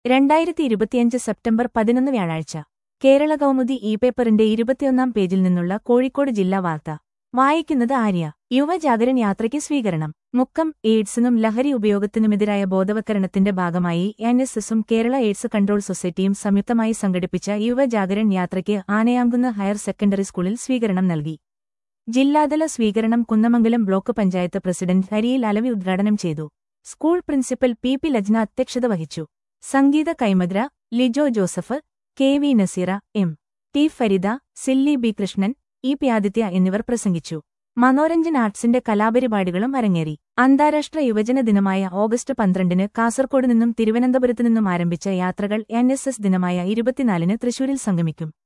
രണ്ടായിരത്തി ഇരുപത്തിയഞ്ച് സെപ്റ്റംബർ പതിനൊന്ന് വ്യാഴാഴ്ച കേരള കൗമുദി ഇ പേപ്പറിന്റെ ഇരുപത്തിയൊന്നാം പേജിൽ നിന്നുള്ള കോഴിക്കോട് ജില്ലാ വാർത്ത വായിക്കുന്നത് ആര്യ യുവജാഗരൻ യാത്രയ്ക്ക് സ്വീകരണം മുക്കം എയ്ഡ്സിനും ലഹരി ഉപയോഗത്തിനുമെതിരായ ബോധവൽക്കരണത്തിന്റെ ഭാഗമായി എൻ എസ് എസും കേരള എയ്ഡ്സ് കൺട്രോൾ സൊസൈറ്റിയും സംയുക്തമായി സംഘടിപ്പിച്ച യുവജാഗരൻ യാത്രയ്ക്ക് ആനയാങ്കുന്ന് ഹയർ സെക്കൻഡറി സ്കൂളിൽ സ്വീകരണം നൽകി ജില്ലാതല സ്വീകരണം കുന്നമംഗലം ബ്ലോക്ക് പഞ്ചായത്ത് പ്രസിഡന്റ് ഹരിയിൽ അലവി ഉദ്ഘാടനം ചെയ്തു school principal P P Lajna അധ്യക്ഷത വഹിച്ചു Sangeetha Kaimadra Lijo Joseph K V Naseera M T Farida Silli B Krishnan E P Aditya എന്നിവർ പ്രസംഗിച്ചു മനോരഞ്ജൻ ആർട്സിന്റെ കലാപരിപാടികളും അരങ്ങേറി അന്താരാഷ്ട്ര യുവജന ദിനമായ ഓഗസ്റ്റ് പന്ത്രണ്ടിന് കാസർകോട് നിന്നും തിരുവനന്തപുരത്തു നിന്നും ആരംഭിച്ച യാത്രകൾ എൻ എസ് എസ് ദിനമായ ഇരുപത്തിനാലിന് തൃശൂരിൽ സംഗമിക്കും